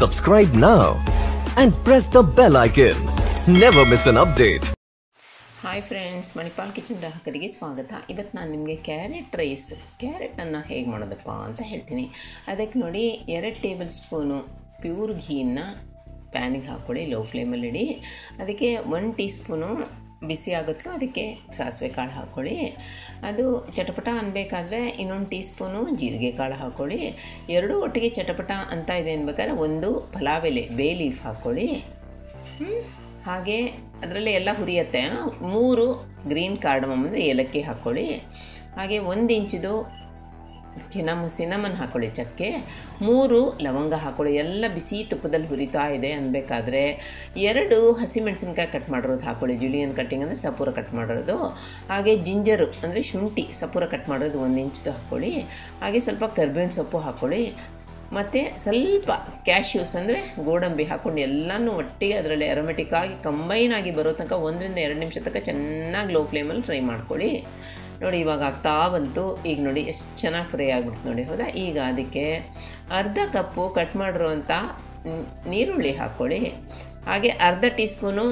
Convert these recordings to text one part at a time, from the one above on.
Subscribe now and press the bell icon. Never miss an update. Hi friends Manipal kitchen ಗ್ರಾಹಕರಿಗೆ ಸ್ವಾಗತ ಇವತ್ತು ನಾನು ನಿಮಗೆ ಕ್ಯಾರೆಟ್ ರೈಸ್ ಕ್ಯಾರೆಟನ್ನು ಹೇಗೆ ಮಾಡೋದಪ್ಪ ಅಂತ ಹೇಳ್ತೀನಿ ಅದಕ್ಕೆ ನೋಡಿ ಎರಡು ಟೇಬಲ್ ಸ್ಪೂನು ಪ್ಯೂರ್ ಘೀನ ಪ್ಯಾನಿಗೆ ಹಾಕ್ಕೊಳ್ಳಿ ಲೋ ಫ್ಲೇಮಲ್ಲಿ ಇಡಿ ಅದಕ್ಕೆ ಒನ್ ಟೀ ಸ್ಪೂನು ಬಿಸಿ ಆಗುತ್ತೋ ಅದಕ್ಕೆ ಸಾಸಿವೆ ಕಾಳು ಹಾಕ್ಕೊಳ್ಳಿ ಅದು ಚಟಪಟ ಅನ್ಬೇಕಾದ್ರೆ ಇನ್ನೊಂದು ಟೀ ಸ್ಪೂನು ಜೀರಿಗೆ ಕಾಳು ಹಾಕ್ಕೊಳ್ಳಿ ಎರಡೂ ಒಟ್ಟಿಗೆ ಚಟಪಟ ಅಂತ ಇದೆ ಅನ್ಬೇಕಾದ್ರೆ ಒಂದು ಪಲಾವ್ ಎಲೆ ಬೇ ಲೀಫ್ ಹಾಕ್ಕೊಳ್ಳಿ ಹ್ಮ್? ಹಾಗೆ ಅದರಲ್ಲಿ ಎಲ್ಲ ಹುರಿಯತ್ತೆ ಆ? ಮೂರು ಗ್ರೀನ್ ಕಾರ್ಡಮಮ್ ಅಂದರೆ ಏಲಕ್ಕಿ ಹಾಕ್ಕೊಳ್ಳಿ ಹಾಗೆ ಒಂದು ಇಂಚಿದು ಚಿನಮ ಸಿನಮನ್ ಹಾಕ್ಕೊಳ್ಳಿ ಚಕ್ಕೆ ಮೂರು ಲವಂಗ ಹಾಕ್ಕೊಳ್ಳಿ ಎಲ್ಲ ಬಿಸಿ ತುಪ್ಪದಲ್ಲಿ ಹುರಿತಾ ಇದೆ ಅನ್ಬೇಕಾದ್ರೆ ಎರಡು ಹಸಿಮೆಣಸಿನ್ಕಾಯಿ ಕಟ್ ಮಾಡಿರೋದು ಹಾಕ್ಕೊಳ್ಳಿ ಜುಲಿಯನ್ ಕಟ್ಟಿಂಗ್ ಅಂದರೆ ಸಪೂರ ಕಟ್ ಮಾಡಿರೋದು ಹಾಗೆ ಜಿಂಜರು ಅಂದರೆ ಶುಂಠಿ ಸಪೂರ ಕಟ್ ಮಾಡೋದು ಒಂದು ಇಂಚ್ದು ಹಾಕ್ಕೊಳ್ಳಿ ಹಾಗೆ ಸ್ವಲ್ಪ ಕರ್ಬೇವಿನ ಸೊಪ್ಪು ಹಾಕ್ಕೊಳ್ಳಿ ಮತ್ತು ಸ್ವಲ್ಪ ಕ್ಯಾಶ್ಯೂಸ್ ಅಂದರೆ ಗೋಡಂಬಿ ಹಾಕ್ಕೊಂಡು ಎಲ್ಲನೂ ಒಟ್ಟಿಗೆ ಅದರಲ್ಲಿ ಅರೋಮೆಟಿಕ್ ಆಗಿ ಕಂಬೈನ್ ಆಗಿ ಬರೋ ತನಕ ಒಂದರಿಂದ ಎರಡು ನಿಮಿಷ ತನಕ ಚೆನ್ನಾಗಿ ಲೋ ಫ್ಲೇಮಲ್ಲಿ ಫ್ರೈ ಮಾಡ್ಕೊಳ್ಳಿ ನೋಡಿ ಇವಾಗ ಆಗ್ತಾ ಬಂತು ಈಗ ನೋಡಿ ಎಷ್ಟು ಚೆನ್ನಾಗಿ ಫ್ರೈ ಆಗ್ಬಿಡ್ತು ನೋಡಿ ಹೌದಾ ಈಗ ಅದಕ್ಕೆ ಅರ್ಧ ಕಪ್ಪು ಕಟ್ ಮಾಡಿರುವಂಥ ನೀರುಳ್ಳಿ ಹಾಕ್ಕೊಳ್ಳಿ ಹಾಗೆ ಅರ್ಧ ಟೀ ಸ್ಪೂನು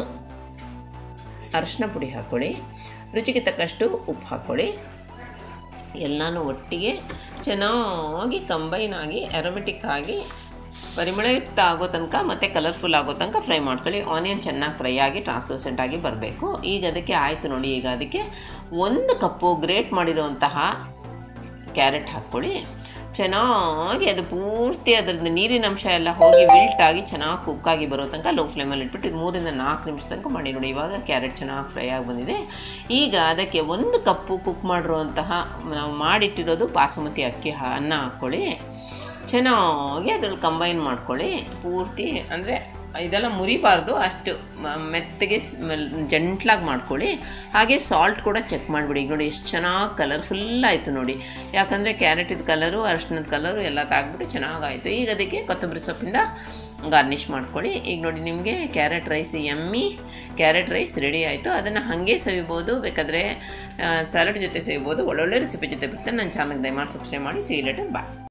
ಅರಶಿನ ಪುಡಿ ಹಾಕ್ಕೊಳ್ಳಿ ರುಚಿಗೆ ತಕ್ಕಷ್ಟು ಉಪ್ಪು ಹಾಕ್ಕೊಳ್ಳಿ ಎಲ್ಲನೂ ಒಟ್ಟಿಗೆ ಚೆನ್ನಾಗಿ ಕಂಬೈನ್ ಆಗಿ ಅರೋಮೆಟಿಕ್ ಆಗಿ ಪರಿಮಳಯುಕ್ತ ಆಗೋ ತನಕ ಮತ್ತು ಕಲರ್ಫುಲ್ ಆಗೋ ತನಕ ಫ್ರೈ ಮಾಡ್ಕೊಳ್ಳಿ ಆನಿಯನ್ ಚೆನ್ನಾಗಿ ಫ್ರೈ ಆಗಿ ಟ್ರಾನ್ಸ್ಲೂಸೆಂಟ್ ಆಗಿ ಬರಬೇಕು ಈಗ ಅದಕ್ಕೆ ಆಯಿತು ನೋಡಿ ಈಗ ಅದಕ್ಕೆ ಒಂದು ಕಪ್ಪು ಗ್ರೇಟ್ ಮಾಡಿರುವಂತಹ ಕ್ಯಾರೆಟ್ ಹಾಕ್ಕೊಳ್ಳಿ ಚೆನ್ನಾಗಿ ಅದು ಪೂರ್ತಿ ಅದರದ್ದು ನೀರಿನ ಅಂಶ ಎಲ್ಲ ಹೋಗಿ ವಿಲ್ಟ್ ಆಗಿ ಚೆನ್ನಾಗಿ ಕುಕ್ಕಾಗಿ ಬರೋ ತನಕ ಲೋ ಫ್ಲೇಮಲ್ಲಿ ಇಟ್ಬಿಟ್ಟು ಇದು ಮೂರಿಂದ ನಾಲ್ಕು ನಿಮಿಷ ತನಕ ಮಾಡಿ ನೋಡಿ ಇವಾಗ ಕ್ಯಾರೆಟ್ ಚೆನ್ನಾಗಿ ಫ್ರೈ ಆಗಿ ಬಂದಿದೆ ಈಗ ಅದಕ್ಕೆ ಒಂದು ಕಪ್ಪು ಕುಕ್ ಮಾಡಿರುವಂತಹ ನಾವು ಮಾಡಿಟ್ಟಿರೋದು ಬಾಸುಮತಿ ಅಕ್ಕಿ ಹಾ- ಅನ್ನ ಹಾಕ್ಕೊಳ್ಳಿ ಚೆನ್ನಾಗಿ ಅದ್ರಲ್ಲಿ ಕಂಬೈನ್ ಮಾಡ್ಕೊಳ್ಳಿ ಪೂರ್ತಿ ಅಂದರೆ ಇದೆಲ್ಲ ಮುರಿಬಾರ್ದು ಅಷ್ಟು ಮ- ಮೆತ್ತಗೆ ಜಂಟ್ಲಾಗಿ ಮಾಡ್ಕೊಳ್ಳಿ ಹಾಗೆ ಸಾಲ್ಟ್ ಕೂಡ ಚೆಕ್ ಮಾಡಿಬಿಡಿ ಈಗ ನೋಡಿ ಎಷ್ಟು ಚೆನ್ನಾಗಿ ಕಲರ್ಫುಲ್ ಆಯಿತು ನೋಡಿ ಯಾಕಂದರೆ ಕ್ಯಾರೆಟಿದ ಕಲರು ಅರಿಶಿನದ ಕಲರು ಎಲ್ಲ ತಾಗ್ಬಿಟ್ಟು ಚೆನ್ನಾಗಾಯಿತು ಈಗ ಅದಕ್ಕೆ ಕೊತ್ತಂಬರಿ ಸೊಪ್ಪಿಂದ ಗಾರ್ನಿಷ್ ಮಾಡ್ಕೊಳ್ಳಿ ಈಗ ನೋಡಿ ನಿಮಗೆ ಕ್ಯಾರೆಟ್ ರೈಸ್ ಎಮ್ಮಿ ಕ್ಯಾರೆಟ್ ರೈಸ್ ರೆಡಿ ಆಯಿತು ಅದನ್ನು ಹಾಗೆ ಸವಿಬೋದು ಬೇಕಾದರೆ ಸ್ಯಾಲಡ್ ಜೊತೆ ಸವಿಬೋದು ಒಳ್ಳೊಳ್ಳೆ ರೆಸಿಪಿ ಜೊತೆ ಬರುತ್ತೆ ನನ್ನ ಚಾನಲ್ಗೆ ದಯಮಾಡಿ ಸಬ್ಸ್ಕ್ರೈಬ್ ಮಾಡಿ ಸಿ ಲೇಟರ್ ಬಾಯ್